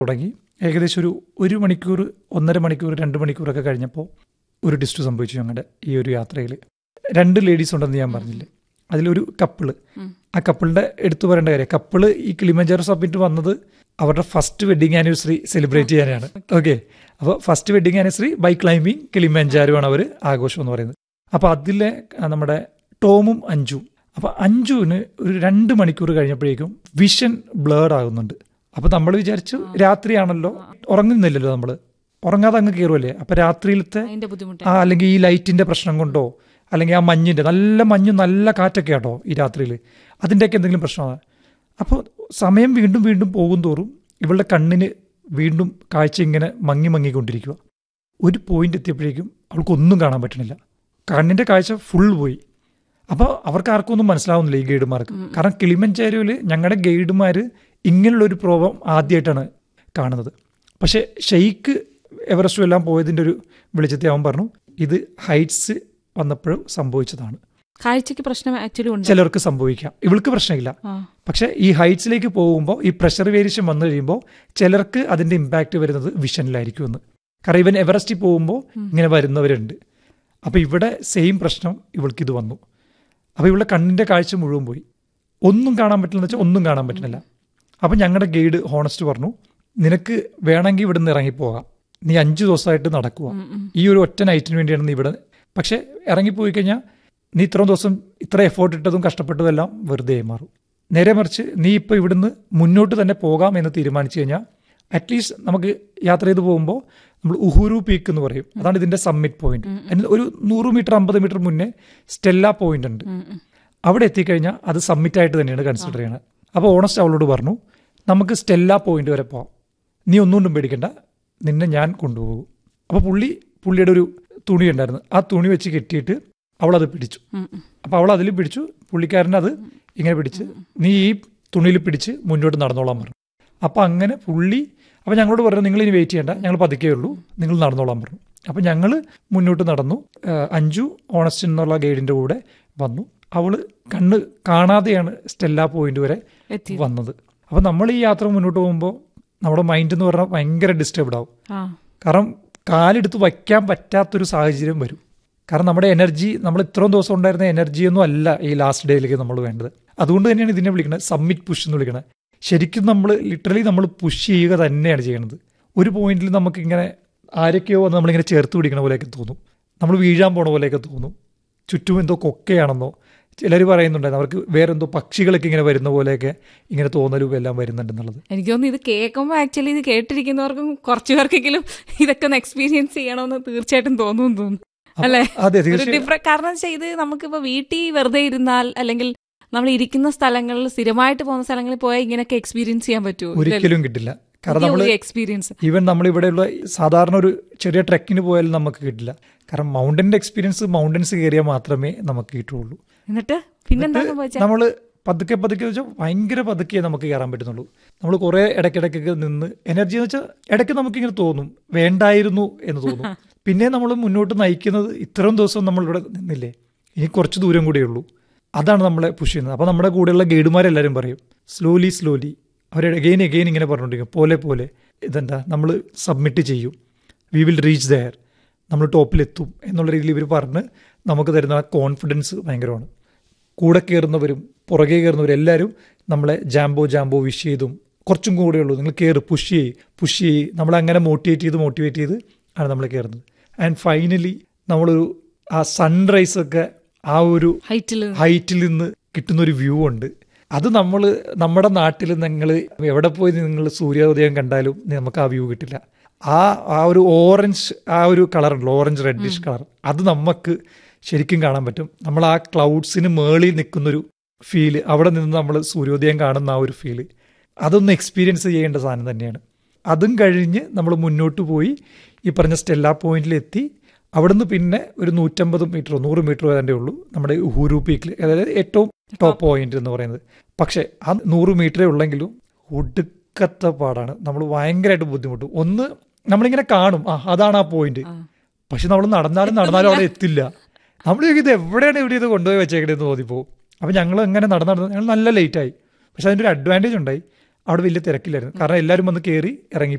തുടങ്ങി ഏകദേശം ഒരു ഒരു മണിക്കൂർ ഒന്നര മണിക്കൂർ രണ്ട് മണിക്കൂറൊക്കെ കഴിഞ്ഞപ്പോൾ ഒരു ഡിസ്റ്റ് സംഭവിച്ചു ഞങ്ങളുടെ ഈ ഒരു യാത്രയിൽ രണ്ട് ലേഡീസ് ഉണ്ടെന്ന് ഞാൻ പറഞ്ഞില്ലേ അതിലൊരു കപ്പിള് ആ കപ്പിളിന്റെ എടുത്തു പറയേണ്ട കാര്യം കപ്പിള് ഈ കിളിമഞ്ചാറോ സബ്മിറ്റ് വന്നത് അവരുടെ ഫസ്റ്റ് വെഡിങ് ആനിവേഴ്സറി സെലിബ്രേറ്റ് ചെയ്യാനാണ് ഓക്കെ അപ്പോൾ first wedding anniversary by climbing Kilimanjaro ആണ് അവർ ആഘോഷം എന്ന് പറയുന്നത് അപ്പോൾ അതിലെ ആ, നമ്മുടെ ടോമും അഞ്ചും അപ്പോൾ അഞ്ചുവിന് ഒരു രണ്ട് മണിക്കൂർ കഴിഞ്ഞപ്പോഴേക്കും വിഷൻ ബ്ലേഡ് ആകുന്നുണ്ട് അപ്പോൾ നമ്മൾ വിചാരിച്ചു രാത്രിയാണല്ലോ ഉറങ്ങുന്നില്ലല്ലോ നമ്മൾ ഉറങ്ങാതെ അങ്ങ് കയറുമല്ലേ അപ്പോൾ രാത്രിയിലത്തെ അതിന്റെ ബുദ്ധിമുട്ട് ആ അല്ലെങ്കിൽ ഈ ലൈറ്റിന്റെ പ്രശ്നം കൊണ്ടോ അല്ലെങ്കിൽ ആ മഞ്ഞിന്റെ നല്ല മഞ്ഞും നല്ല കാറ്റൊക്കെ ആട്ടോ ഈ രാത്രിയിൽ അതിൻ്റെയൊക്കെ എന്തെങ്കിലും പ്രശ്നമാണ് അപ്പോൾ സമയം വീണ്ടും വീണ്ടും പോകും തോറും ഇവളുടെ കണ്ണിന് വീണ്ടും കാഴ്ച ഇങ്ങനെ മങ്ങി മങ്ങിക്കൊണ്ടിരിക്കുക ഒരു പോയിന്റ് എത്തിയപ്പോഴേക്കും അവൾക്കൊന്നും കാണാൻ പറ്റണില്ല കണ്ണിന്റെ കാഴ്ച ഫുൾ പോയി അപ്പോൾ അവർക്ക് ആർക്കും ഒന്നും മനസ്സിലാവുന്നില്ല ഈ ഗൈഡുമാർക്ക് കാരണം കിളിമഞ്ചേരിയിൽ ഞങ്ങളുടെ ഗൈഡുമാർ ഇങ്ങനെയുള്ള ഒരു പ്രോബ്ലം ആദ്യമായിട്ടാണ് കാണുന്നത് പക്ഷേ ഷെയ്ക്ക് എവറസ്റ്റും എല്ലാം പോയതിൻ്റെ ഒരു വെളിച്ചത്തിൽ അവൻ പറഞ്ഞു ഇത് ഹൈറ്റ്സ് വന്നപ്പോഴും സംഭവിച്ചതാണ് കാഴ്ചക്ക് പ്രശ്നം ആക്ച്വലി ഉണ്ട് ചിലർക്ക് സംഭവിക്കാം ഇവൾക്ക് പ്രശ്നമില്ല ആ. പക്ഷെ ഈ ഹൈറ്റ്സിലേക്ക് പോകുമ്പോൾ ഈ പ്രഷർ വേരിയേഷൻ വന്നു കഴിയുമ്പോൾ ചിലർക്ക് അതിന്റെ ഇമ്പാക്റ്റ് വരുന്നത് വിഷനിലായിരിക്കും എന്ന് കാരണം ഇവൻ എവറസ്റ്റിൽ പോകുമ്പോൾ ഇങ്ങനെ വരുന്നവരുണ്ട് അപ്പൊ ഇവിടെ സെയിം പ്രശ്നം ഇവൾക്ക് ഇത് വന്നു അപ്പൊ ഇവളുടെ കണ്ണിന്റെ കാഴ്ച മുഴുവൻ പോയി ഒന്നും കാണാൻ പറ്റില്ലെന്ന് വെച്ചാൽ ഒന്നും കാണാൻ പറ്റുന്നില്ല അപ്പൊ ഞങ്ങളുടെ ഗൈഡ് ഹോണസ്റ്റ് പറഞ്ഞു നിനക്ക് വേണമെങ്കിൽ ഇവിടുന്ന് ഇറങ്ങിപ്പോകാം നീ അഞ്ചു ദിവസമായിട്ട് നടക്കുക ഈ ഒരു ഒറ്റ നൈറ്റിന് വേണ്ടിയാണ് നീ ഇവിടെ പക്ഷെ ഇറങ്ങിപ്പോയി കഴിഞ്ഞാൽ നീ ഇത്രയും ദിവസം ഇത്ര എഫേർട്ട് ഇട്ടതും കഷ്ടപ്പെട്ടതും എല്ലാം വെറുതെ ആയി മാറും നേരെ മറിച്ച് നീ ഇപ്പോൾ ഇവിടുന്ന് മുന്നോട്ട് തന്നെ പോകാം എന്ന് തീരുമാനിച്ചു കഴിഞ്ഞാൽ അറ്റ്ലീസ്റ്റ് നമുക്ക് യാത്ര ചെയ്ത് പോകുമ്പോൾ നമ്മൾ ഉഹുരു പീക്ക് എന്ന് പറയും അതാണ് ഇതിന്റെ സമ്മിറ്റ് പോയിന്റ് അതിന് ഒരു നൂറ് മീറ്റർ അമ്പത് മീറ്റർ മുന്നേ സ്റ്റെല്ല പോയിന്റ് ഉണ്ട് അവിടെ എത്തിക്കഴിഞ്ഞാൽ അത് സമ്മിറ്റ് ആയിട്ട് തന്നെയാണ് കൺസിഡർ ചെയ്യണത് അപ്പോൾ ഓണസ്റ്റ് അവളോട് പറഞ്ഞു നമുക്ക് സ്റ്റെല്ല പോയിന്റ് വരെ പോവാം നീ ഒന്നുകൊണ്ടും പേടിക്കണ്ട നിന്നെ ഞാൻ കൊണ്ടുപോകും അപ്പോൾ പുള്ളി പുള്ളിയുടെ ഒരു തുണി ഉണ്ടായിരുന്നു ആ തുണി വെച്ച് കെട്ടിയിട്ട് അവളത് പിടിച്ചു അപ്പോൾ അവൾ അതിൽ പിടിച്ചു പുള്ളിക്കാരൻ അത് ഇങ്ങനെ പിടിച്ച് നീ ഈ തുണിയിൽ പിടിച്ച് മുന്നോട്ട് നടന്നോളാൻ പറഞ്ഞു അപ്പോൾ അങ്ങനെ പുള്ളി അപ്പോൾ ഞങ്ങളോട് പറഞ്ഞു നിങ്ങൾ ഇനി വെയിറ്റ് ചെയ്യേണ്ട ഞങ്ങൾ പതുക്കേ ഉള്ളൂ നിങ്ങൾ നടന്നോളാൻ പറഞ്ഞു അപ്പോൾ ഞങ്ങൾ മുന്നോട്ട് നടന്നു ആ, അഞ്ജു ഓണസ്റ്റ് എന്നുള്ള ഗൈഡിൻ്റെ കൂടെ വന്നു അവള് കണ്ണ് കാണാതെയാണ് സ്റ്റെല്ല പോയിന്റ് വരെ എത്തി വന്നത് അപ്പോൾ നമ്മൾ ഈ യാത്ര മുന്നോട്ട് പോകുമ്പോൾ നമ്മുടെ മൈൻഡ് എന്ന് പറഞ്ഞാൽ ഭയങ്കര ഡിസ്റ്റർബ്ഡ് ആവും ആ കാരണം കാലെടുത്ത് വയ്ക്കാൻ പറ്റാത്തൊരു സാഹചര്യം വരും കാരണം നമ്മുടെ എനർജി നമ്മൾ ഇത്രയും ദിവസം ഉണ്ടായിരുന്ന എനർജിയൊന്നും അല്ല ഈ ലാസ്റ്റ് ഡേയിലേക്ക് നമ്മൾ വേണ്ടത് അതുകൊണ്ട് തന്നെയാണ് ഇതിനെ വിളിക്കുന്നത് സമ്മിറ്റ് പുഷ് എന്ന് വിളിക്കുന്നത് ശരിക്കും നമ്മൾ ലിറ്ററലി നമ്മൾ പുഷ് ചെയ്യുക തന്നെയാണ് ചെയ്യുന്നത് ഒരു പോയിന്റിൽ നമുക്ക് ഇങ്ങനെ ആരൊക്കെയോ വന്ന് നമ്മളിങ്ങനെ ചേർത്ത് പിടിക്കണ പോലെയൊക്കെ തോന്നും നമ്മൾ വീഴാൻ പോണ പോലെയൊക്കെ തോന്നും ചുറ്റും എന്തോ കൊക്കയാണെന്നോ ചിലർ പറയുന്നുണ്ടായിരുന്നു അവർക്ക് വേറെ എന്തോ പക്ഷികളൊക്കെ ഇങ്ങനെ വരുന്ന പോലെയൊക്കെ ഇങ്ങനെ തോന്നലും എല്ലാം വരുന്നുണ്ടെന്നുള്ളത് എനിക്ക് തോന്നുന്നു ഇത് കേൾക്കുമ്പോൾ ആക്ച്വലി ഇത് കേട്ടിരിക്കുന്നവർക്കും കുറച്ചു പേർക്കെങ്കിലും ഇതൊക്കെ ഒന്ന് എക്സ്പീരിയൻസ് ചെയ്യണമെന്ന് തീർച്ചയായിട്ടും തോന്നുന്നു തോന്നുന്നു അല്ലേ അതെ ഒരു തീർച്ചയായും ഡിഫറെന്റ് കാരണം വെച്ചാൽ ഇത് നമുക്കിപ്പോ വീട്ടിൽ വെറുതെ ഇരുന്നാൽ അല്ലെങ്കിൽ നമ്മൾ ഇരിക്കുന്ന സ്ഥലങ്ങളിൽ സ്ഥിരമായിട്ട് പോകുന്ന സ്ഥലങ്ങളിൽ പോയാൽ ഇങ്ങനെയൊക്കെ എക്സ്പീരിയൻസ് ചെയ്യാൻ പറ്റുമോ ഒരിക്കലും കിട്ടില്ല കാരണം നമ്മൾ എക്സ്പീരിയൻസ് ഈവൻ നമ്മൾ ഇവിടെയുള്ള സാധാരണ ഒരു ചെറിയ ട്രെക്കിന് പോയാലും നമുക്ക് കിട്ടില്ല കാരണം മൗണ്ടന്റെ എക്സ്പീരിയൻസ് മൗണ്ടൻസ് കയറിയാൽ മാത്രമേ നമുക്ക് കിട്ടുള്ളൂ എന്നിട്ട് പിന്നെന്താ സംഭവിച്ചത് നമ്മൾ പതുക്കെ പതുക്കെ വെച്ചാൽ ഭയങ്കര പതുക്കെ നമുക്ക് കയറാൻ പറ്റുന്നുള്ളൂ നമ്മൾ കുറേ ഇടയ്ക്കിടയ്ക്കൊക്കെ നിന്ന് എനർജി എന്ന് വെച്ചാൽ ഇടയ്ക്ക് നമുക്കിങ്ങനെ തോന്നും വേണ്ടായിരുന്നു എന്ന് തോന്നും പിന്നെ നമ്മൾ മുന്നോട്ട് നയിക്കുന്നത് ഇത്രയും ദിവസം നമ്മളിവിടെ നിന്നില്ലേ ഇനി കുറച്ച് ദൂരം കൂടിയേ ഉള്ളൂ അതാണ് നമ്മളെ പുഷ് ചെയ്യുന്നത് അപ്പോൾ നമ്മുടെ കൂടെയുള്ള ഗൈഡുമാരെല്ലാവരും പറയും സ്ലോലി സ്ലോലി അവർ എഗെയിൻ എഗെയിൻ ഇങ്ങനെ പറഞ്ഞുകൊണ്ടിരിക്കും പോലെ പോലെ ഇതെന്താ നമ്മൾ സബ്മിറ്റ് ചെയ്യും വി വിൽ റീച്ച് ദയർ നമ്മൾ ടോപ്പിലെത്തും എന്നുള്ള രീതിയിൽ ഇവർ പറഞ്ഞ് നമുക്ക് തരുന്ന ആ കോൺഫിഡൻസ് ഭയങ്കരമാണ് കൂടെ കയറുന്നവരും പുറകെ കയറുന്നവരും എല്ലാവരും നമ്മളെ ജാംബോ ജാംബോ വിഷ് ചെയ്തും കുറച്ചും കൂടെ ഉള്ളൂ നിങ്ങൾ കയറ് പുഷ് ചെയ്യ് പുഷ് ചെയ്യ് നമ്മളെ അങ്ങനെ മോട്ടിവേറ്റ് ചെയ്ത് മോട്ടിവേറ്റ് ചെയ്ത് ആണ് നമ്മൾ കയറുന്നത് ആൻഡ് ഫൈനലി നമ്മളൊരു ആ സൺറൈസ് ഒക്കെ ആ ഒരു ഹൈറ്റിൽ ഹൈറ്റിൽ നിന്ന് കിട്ടുന്ന ഒരു വ്യൂ ഉണ്ട് അത് നമ്മൾ നമ്മുടെ നാട്ടിൽ നിങ്ങൾ എവിടെ പോയി നിങ്ങൾ സൂര്യോദയം കണ്ടാലും നമുക്ക് ആ വ്യൂ കിട്ടില്ല ആ ആ ഒരു ഓറഞ്ച് ആ ഒരു കളർ ഉണ്ടല്ലോ ഓറഞ്ച് റെഡിഷ് കളർ അത് നമുക്ക് ശരിക്കും കാണാൻ പറ്റും നമ്മൾ ആ ക്ലൗഡ്സിന് മേളിൽ നിൽക്കുന്നൊരു ഫീല് അവിടെ നിന്ന് നമ്മൾ സൂര്യോദയം കാണുന്ന ആ ഒരു ഫീല് അതൊന്ന് എക്സ്പീരിയൻസ് ചെയ്യേണ്ട സാധനം തന്നെയാണ് അതും കഴിഞ്ഞ് നമ്മൾ മുന്നോട്ട് പോയി ഈ പറഞ്ഞ സ്റ്റെല്ല പോയിന്റിലെത്തി അവിടുന്ന് പിന്നെ ഒരു നൂറ്റമ്പത് മീറ്ററോ നൂറ് മീറ്ററോ ഏതാണ്ടേ ഉള്ളൂ നമ്മുടെ ഉഹുരു പീക്കിൽ അതായത് ഏറ്റവും ടോപ്പ് പോയിന്റ് എന്ന് പറയുന്നത് പക്ഷേ ആ നൂറ് മീറ്ററേ ഉള്ളെങ്കിലും ഒടുക്കത്തെ പാടാണ് നമ്മൾ ഭയങ്കരമായിട്ട് ബുദ്ധിമുട്ടും ഒന്ന് നമ്മളിങ്ങനെ കാണും ആ അതാണ് ആ പോയിന്റ് പക്ഷെ നമ്മൾ നടന്നാലും നടന്നാലും അവിടെ എത്തില്ല നമ്മൾ ഇത് എവിടെയാണ് ഇവിടെ ഇത് കൊണ്ടുപോയി വെച്ചേക്കണേന്ന് തോന്നിപ്പോവും അപ്പം ഞങ്ങൾ എങ്ങനെ നടന്ന് നടന്ന് ഞങ്ങൾ നല്ല ലേറ്റായി പക്ഷെ അതിൻ്റെ ഒരു അഡ്വാൻറ്റേജ് ഉണ്ടായി അവിടെ വലിയ തിരക്കില്ലായിരുന്നു കാരണം എല്ലാവരും വന്ന് കയറി ഇറങ്ങി